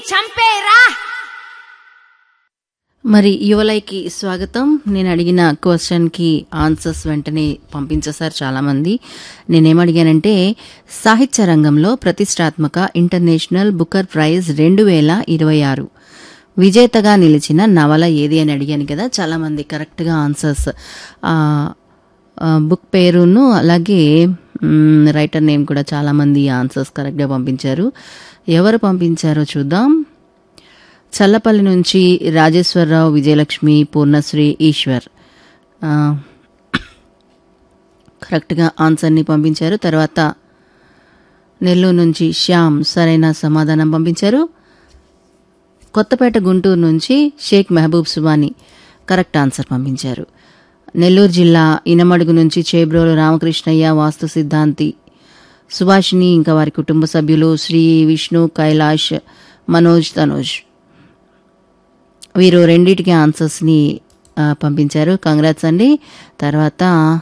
చంపేరా మరి యువలైకి స్వాగతం నేను అడిగిన క్వశ్చన్కి ఆన్సర్స్ వెంటనే పంపించేశారు చాలామంది నేనేం అడిగానంటే సాహిత్య రంగంలో ప్రతిష్టాత్మక ఇంటర్నేషనల్ బుకర్ ప్రైజ్ రెండు వేల ఇరవై ఆరు విజేతగా నిలిచిన నవల ఏది అని అడిగాను కదా చాలామంది కరెక్ట్గా ఆన్సర్స్ ఆ, ఆ, బుక్ పేరును అలాగే మ్, రైటర్ నేమ్ కూడా చాలామంది ఆన్సర్స్ కరెక్ట్గా పంపించారు ఎవరు పంపించారో చూద్దాం చల్లపల్లి నుంచి రాజేశ్వరరావు విజయలక్ష్మి పూర్ణశ్రీ ఈశ్వర్ ఆ, కరెక్ట్గా ఆన్సర్ని పంపించారు తర్వాత నెల్లూరు నుంచి శ్యామ్ సరైన సమాధానం పంపించారు కొత్తపేట గుంటూరు నుంచి షేక్ మహబూబ్ సుబాని కరెక్ట్ ఆన్సర్ పంపించారు నెల్లూరు జిల్లా ఇనమడుగు నుంచి చేబ్రోలు రామకృష్ణయ్య వాస్తు సిద్ధాంతి సుభాషిణి ఇంకా వారి కుటుంబ సభ్యులు శ్రీ విష్ణు కైలాష్ మనోజ్ తనోజ్ వీరు రెండింటికి ఆన్సర్స్ని ఆ, పంపించారు కంగ్రాట్స్ అండి తర్వాత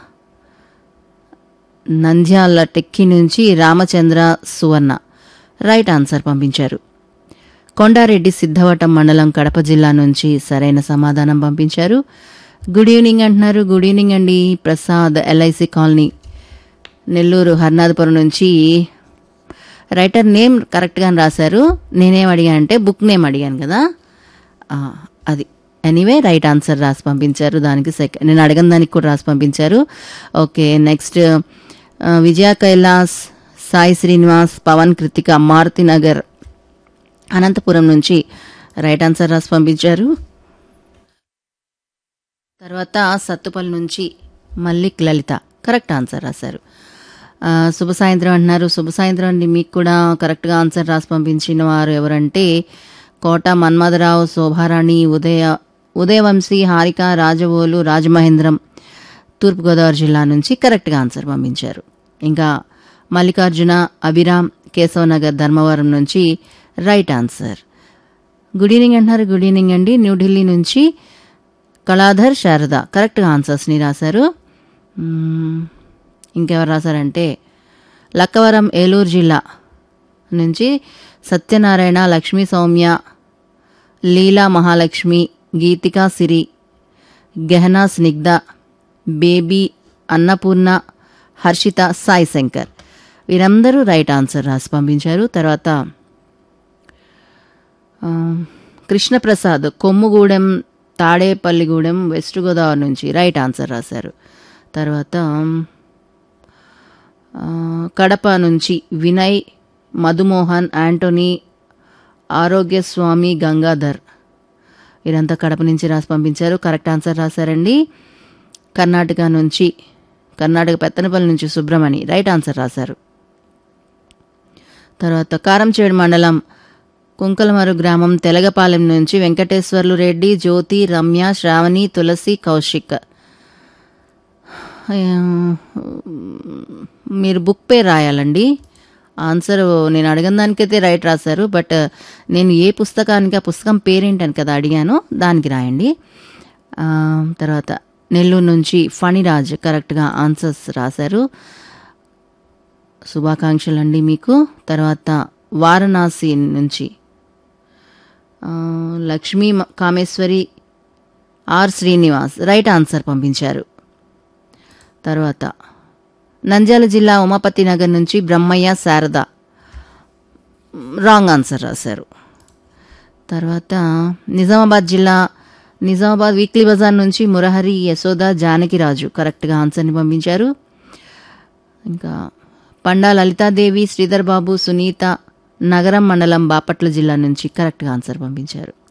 నంద్యాల టెక్కి నుంచి రామచంద్ర సువర్ణ రైట్ ఆన్సర్ పంపించారు కొండారెడ్డి సిద్ధవటం మండలం కడప జిల్లా నుంచి సరైన సమాధానం పంపించారు గుడ్ ఈవినింగ్ అంటున్నారు గుడ్ ఈవినింగ్ అండి ప్రసాద్ ఎల్ఐసి కాలనీ నెల్లూరు హర్నాథపురం నుంచి రైటర్ నేమ్ కరెక్ట్గానే రాశారు నేనేం అడిగానంటే బుక్ నేమ్ అడిగాను కదా ఆ, అది ఎనీవే రైట్ ఆన్సర్ రాసి పంపించారు దానికి సెకండ్ నేను అడగని దానికి కూడా రాసి పంపించారు ఓకే నెక్స్ట్ ఆ, విజయ కైలాస్ సాయి శ్రీనివాస్ పవన్ కృతిక మారుతి నగర్ అనంతపురం నుంచి రైట్ ఆన్సర్ రాసి పంపించారు తర్వాత సత్తుపల్లి నుంచి మల్లిక్ లలిత కరెక్ట్ ఆన్సర్ రాశారు ఆ, శుభ సాయంత్రం అంటున్నారు శుభ సాయంత్రం అండి మీకు కూడా కరెక్ట్గా ఆన్సర్ రాసి పంపించిన వారు ఎవరంటే కోట మన్మథరావు శోభారాణి ఉదయ ఉదయవంశీ హారిక రాజవోలు రాజమహేంద్రం తూర్పుగోదావరి జిల్లా నుంచి కరెక్ట్గా ఆన్సర్ పంపించారు ఇంకా మల్లికార్జున అభిరామ్ కేశవనగర్ ధర్మవరం నుంచి రైట్ ఆన్సర్ గుడ్ ఈవినింగ్ అంటున్నారు గుడ్ ఈవినింగ్ అండి న్యూఢిల్లీ నుంచి కళాధర్ శారద కరెక్ట్గా ఆన్సర్స్ని రాశారు మ్మ్, ఇంకెవరు రాశారంటే లక్కవరం ఏలూరు జిల్లా నుంచి సత్యనారాయణ లక్ష్మీ సౌమ్య లీలా మహాలక్ష్మి గీతికా సిరి గహనా స్నిగ్ధ బేబీ అన్నపూర్ణ హర్షిత సాయి శంకర్ వీరందరూ రైట్ ఆన్సర్ రాసి పంపించారు తర్వాత ఆ, కృష్ణప్రసాద్ కొమ్ముగూడెం తాడేపల్లిగూడెం వెస్ట్ గోదావరి నుంచి రైట్ ఆన్సర్ రాశారు తర్వాత ఆ, కడప నుంచి వినయ్ మధుమోహన్ యాంటోనీ ఆరోగ్యస్వామి గంగాధర్ వీరంతా కడప నుంచి రాసి పంపించారు కరెక్ట్ ఆన్సర్ రాశారండి కర్ణాటక నుంచి కర్ణాటక పెత్తనపల్లి నుంచి సుబ్రమణి రైట్ ఆన్సర్ రాశారు తర్వాత కారంచేడు మండలం కుంకలమరు గ్రామం తెలగపాలెం నుంచి వెంకటేశ్వర్లు రెడ్డి జ్యోతి రమ్య శ్రావణి తులసి కౌశిక్ ఆ, మీరు బుక్ పేరు రాయాలండి ఆన్సర్ నేను అడిగిన దానికైతే రైట్ రాశారు బట్ నేను ఏ పుస్తకానికి ఆ పుస్తకం పేరేంటని కదా అడిగాను దానికి రాయండి ఆ, తర్వాత నెల్లూరు నుంచి ఫణిరాజ్ కరెక్ట్గా ఆన్సర్స్ రాశారు శుభాకాంక్షలు అండి మీకు తర్వాత వారణాసి నుంచి ఆ, లక్ష్మీ మ- Kameswari R Srinivas right answer పంపించారు తర్వాత నంద్యాల జిల్లా ఉమాపతి నగర్ నుంచి బ్రహ్మయ్య శారద రాంగ్ ఆన్సర్ రాశారు తర్వాత నిజామాబాద్ జిల్లా నిజామాబాద్ వీక్లీ బజార్ నుంచి మురహరి యశోద జానకిరాజు కరెక్ట్గా ఆన్సర్ని పంపించారు ఇంకా పండా లలితాదేవి శ్రీధర్ బాబు సునీత నగరం మండలం బాపట్ల జిల్లా నుంచి కరెక్ట్గా ఆన్సర్ పంపించారు